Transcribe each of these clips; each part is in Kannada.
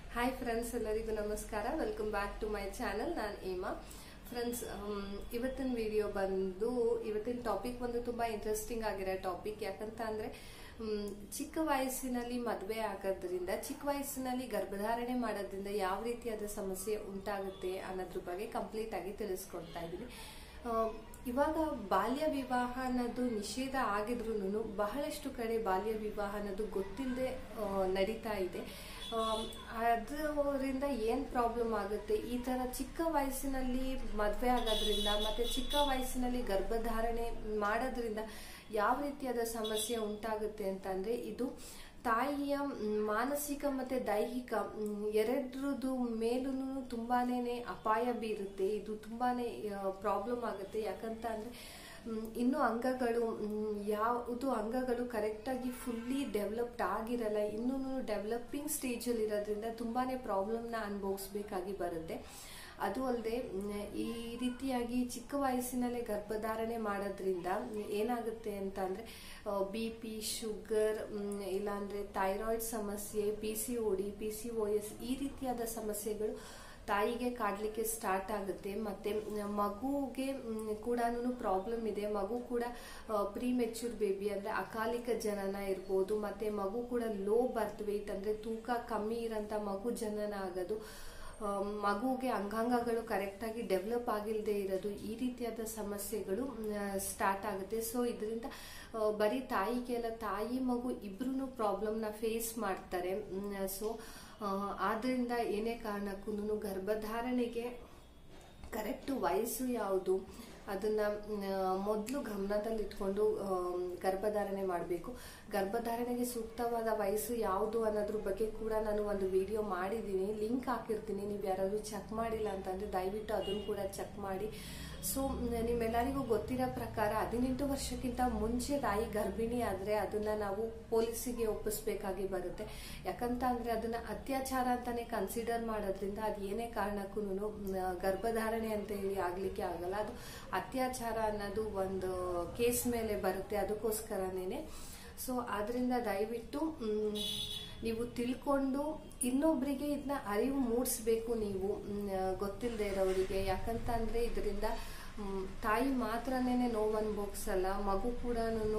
ಹಾಯ್ ಫ್ರೆಂಡ್ಸ್ ಎಲ್ಲರಿಗೂ ನಮಸ್ಕಾರ welcome back to my channel ನಾನು ಏಮಾ ಫ್ರೆಂಡ್ಸ್ ಇವತ್ತಿನ ವಿಡಿಯೋ ಬಂದು ಇವತ್ತಿನ ಟಾಪಿಕ್ ಒಂದು ತುಂಬಾ ಇಂಟ್ರೆಸ್ಟಿಂಗ್ ಆಗಿರೋ ಟಾಪಿಕ್ ಯಾಕಂತ ಅಂದ್ರೆ ಮ್, ಚಿಕ್ಕ ವಯಸ್ಸಿನಲ್ಲಿ ಮದುವೆ ಆಗೋದ್ರಿಂದ ಚಿಕ್ಕ ವಯಸ್ಸಿನಲ್ಲಿ ಗರ್ಭಧಾರಣೆ ಮಾಡೋದ್ರಿಂದ ಯಾವ ರೀತಿಯಾದ ಸಮಸ್ಯೆ ಉಂಟಾಗುತ್ತೆ ಅನ್ನೋದ್ರ ಬಗ್ಗೆ ಕಂಪ್ಲೀಟ್ ಆಗಿ ತಿಳಿಸ್ಕೊಡ್ತಾ ಇದ್ದೀನಿ ಆ, ಇವಾಗ ಬಾಲ್ಯ ವಿವಾಹ ಅನ್ನೋದು ನಿಷೇಧ ಆಗಿದ್ರು ಬಹಳಷ್ಟು ಕಡೆ ಬಾಲ್ಯ ವಿವಾಹ ಅನ್ನೋದು ಗೊತ್ತಿಲ್ಲದೆ ನಡೀತಾ ಇದೆ ಆಮ್, ಅದರಿಂದ ಏನ್ ಪ್ರಾಬ್ಲಮ್ ಆಗುತ್ತೆ ಈ ತರ ಚಿಕ್ಕ ವಯಸ್ಸಿನಲ್ಲಿ ಮದ್ವೆ ಆಗೋದ್ರಿಂದ ಮತ್ತೆ ಚಿಕ್ಕ ವಯಸ್ಸಿನಲ್ಲಿ ಗರ್ಭಧಾರಣೆ ಮಾಡೋದ್ರಿಂದ ಯಾವ ರೀತಿಯಾದ ಸಮಸ್ಯೆ ಉಂಟಾಗುತ್ತೆ ಅಂತಂದ್ರೆ ಇದು ತಾಯಿಯ ಮ್, ಮಾನಸಿಕ ಮತ್ತೆ ದೈಹಿಕ ಮ್, ಎರಡರದ್ದು ಮೇಲೂ ತುಂಬಾನೇ ಅಪಾಯ ಬೀರುತ್ತೆ ಇದು ತುಂಬಾನೇ ಪ್ರಾಬ್ಲಮ್ ಆಗುತ್ತೆ ಯಾಕಂತ ಅಂದ್ರೆ ಮ್, ಇನ್ನು ಅಂಗಗಳು ಮ್, ಯಾವುದು ಅಂಗಗಳು ಕರೆಕ್ಟಾಗಿ ಫುಲ್ಲಿ ಡೆವಲಪ್ಡ್ ಆಗಿರಲ್ಲ ಇನ್ನೂ ಡೆವಲಪಿಂಗ್ ಸ್ಟೇಜಲ್ಲಿ ಇರೋದ್ರಿಂದ ತುಂಬಾನೇ ಪ್ರಾಬ್ಲಮ್ನ ಅನುಭವಿಸ್ಬೇಕಾಗಿ ಬರುತ್ತೆ ಅದು ಅಲ್ಲದೆ ಈ ರೀತಿಯಾಗಿ ಚಿಕ್ಕ ವಯಸ್ಸಿನಲ್ಲೇ ಗರ್ಭಧಾರಣೆ ಮಾಡೋದ್ರಿಂದ ಏನಾಗುತ್ತೆ ಅಂತ ಅಂದ್ರೆ ಬಿ ಪಿ ಶುಗರ್ ಇಲ್ಲಾಂದ್ರೆ ಥೈರಾಯ್ಡ್ ಸಮಸ್ಯೆ P C O D P C O S ಈ ರೀತಿಯಾದ ಸಮಸ್ಯೆಗಳು ತಾಯಿಗೆ ಕಾಡ್ಲಿಕ್ಕೆ ಸ್ಟಾರ್ಟ್ ಆಗುತ್ತೆ ಮತ್ತೆ ಮಗುಗೆ ಕೂಡ ಪ್ರಾಬ್ಲಮ್ ಇದೆ ಮಗು ಕೂಡ ಪ್ರೀ ಮೆಚ್ಯೂರ್ ಬೇಬಿ ಅಂದ್ರೆ ಅಕಾಲಿಕ ಜನನ ಇರ್ಬೋದು ಮತ್ತೆ ಮಗು ಕೂಡ ಲೋ ಬರ್ತ್ ವೆಯ್ಟ್ ಅಂದ್ರೆ ತೂಕ ಕಮ್ಮಿ ಇರೋಂಥ ಮಗು ಜನನ ಆಗೋದು ಆ, ಮಗುಗೆ ಅಂಗಾಂಗಗಳು ಕರೆಕ್ಟ್ ಆಗಿ ಡೆವಲಪ್ ಆಗಿಲ್ಲದೆ ಇರೋದು ಈ ರೀತಿಯಾದ ಸಮಸ್ಯೆಗಳು ಸ್ಟಾರ್ಟ್ ಆಗುತ್ತೆ ಸೊ ಇದರಿಂದ ಬರೀ ತಾಯಿಗೆ ಅಲ್ಲ ತಾಯಿ ಮಗು ಇಬ್ರು ಪ್ರಾಬ್ಲಮ್ನ ಫೇಸ್ ಮಾಡ್ತಾರೆ ಸೊ ಆದ್ರಿಂದ ಏನೇ ಕಾರಣಕ್ಕೂ ಗರ್ಭಧಾರಣೆಗೆ ಕರೆಕ್ಟ್ ವಯಸ್ಸು ಯಾವುದು ಅದನ್ನ ಮೊದಲು ಗಮನದಲ್ಲಿಟ್ಕೊಂಡು ಆಮ್, ಗರ್ಭಧಾರಣೆ ಮಾಡಬೇಕು ಗರ್ಭಧಾರಣೆಗೆ ಸೂಕ್ತವಾದ ವಯಸ್ಸು ಯಾವುದು ಅನ್ನೋದ್ರ ಬಗ್ಗೆ ಕೂಡ ನಾನು ಒಂದು ವಿಡಿಯೋ ಮಾಡಿದ್ದೀನಿ ಲಿಂಕ್ ಹಾಕಿರ್ತೀನಿ ನೀವು ಯಾರಾದ್ರೂ ಚೆಕ್ ಮಾಡಿಲ್ಲ ಅಂತಂದ್ರೆ ದಯವಿಟ್ಟು ಅದನ್ನು ಕೂಡ ಚೆಕ್ ಮಾಡಿ ಸೊ ನಿಮ್ಮೆಲ್ಲರಿಗೂ ಗೊತ್ತಿರೋ ಪ್ರಕಾರ ಹದಿನೆಂಟು ವರ್ಷಕ್ಕಿಂತ ಮುಂಚೆ ತಾಯಿ ಗರ್ಭಿಣಿ ಆದ್ರೆ ಅದನ್ನ ನಾವು ಪೊಲೀಸಿಗೆ ಒಪ್ಪಿಸ್ಬೇಕಾಗಿ ಬರುತ್ತೆ ಯಾಕಂತ ಅಂದ್ರೆ ಅದನ್ನ ಅತ್ಯಾಚಾರ ಅಂತಾನೆ ಕನ್ಸಿಡರ್ ಮಾಡೋದ್ರಿಂದ ಅದು ಏನೇ ಕಾರಣಕ್ಕೂ ಗರ್ಭಧಾರಣೆ ಅಂತ ಹೇಳಿ ಆಗ್ಲಿಕ್ಕೆ ಆಗಲ್ಲ ಅದು ಅತ್ಯಾಚಾರ ಅನ್ನೋದು ಒಂದು ಕೇಸ್ ಮೇಲೆ ಬರುತ್ತೆ ಅದಕ್ಕೋಸ್ಕರನೇನೆ ಸೊ ಆದ್ರಿಂದ ದಯವಿಟ್ಟು ಮ್, ನೀವು ತಿಳ್ಕೊಂಡು ಇನ್ನೊಬ್ರಿಗೆ ಇದನ್ನ ಅರಿವು ಮೂಡಿಸ್ಬೇಕು ನೀವು ಗೊತ್ತಿಲ್ಲದೆ ಇರೋರಿಗೆ ಯಾಕಂತ ಅಂದ್ರೆ ಇದರಿಂದ ಮ್, ತಾಯಿ ಮಾತ್ರನೇ ನೋವು ಅನುಭವಿಸಲ್ಲ ಮಗು ಕೂಡ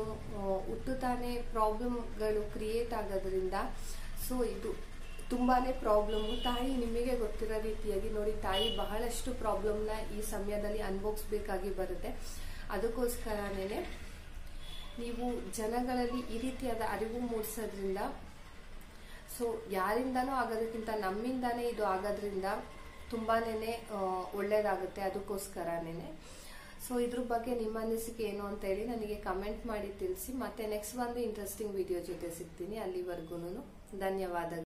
ಹುಟ್ಟುತ್ತಾನೆ ಪ್ರಾಬ್ಲಮ್ಗಳು ಕ್ರಿಯೇಟ್ ಆಗೋದ್ರಿಂದ ಸೊ ಇದು ತುಂಬಾನೇ ಪ್ರಾಬ್ಲಮ್ ತಾಯಿ ನಿಮಗೆ ಗೊತ್ತಿರೋ ರೀತಿಯಾಗಿ ನೋಡಿ ತಾಯಿ ಬಹಳಷ್ಟು ಪ್ರಾಬ್ಲಮ್ನ ಈ ಸಮಯದಲ್ಲಿ ಅನುಭವಿಸ್ಬೇಕಾಗಿ ಬರುತ್ತೆ ಅದಕ್ಕೋಸ್ಕರನೇ ನೀವು ಜನಗಳಲ್ಲಿ ಈ ರೀತಿಯಾದ ಅರಿವು ಮೂಡಿಸೋದ್ರಿಂದ ಸೊ ಯಾರಿಂದನೂ ಆಗೋದಕ್ಕಿಂತ ನಮ್ಮಿಂದಾನೇ ಇದು ಆಗೋದ್ರಿಂದ ತುಂಬಾನೇ ಒಳ್ಳೇದಾಗುತ್ತೆ ಅದಕ್ಕೋಸ್ಕರನೇ ಸೊ ಇದ್ರ ಬಗ್ಗೆ ನಿಮ್ಮ ಅನಿಸಿಕೆ ಏನು ಅಂತ ಹೇಳಿ ನನಗೆ ಕಮೆಂಟ್ ಮಾಡಿ ತಿಳಿಸಿ ಮತ್ತೆ ನೆಕ್ಸ್ಟ್ ಒಂದು ಇಂಟ್ರೆಸ್ಟಿಂಗ್ ವಿಡಿಯೋ ಜೊತೆ ಸಿಗ್ತೀನಿ ಅಲ್ಲಿವರೆಗೂ ಧನ್ಯವಾದಗಳು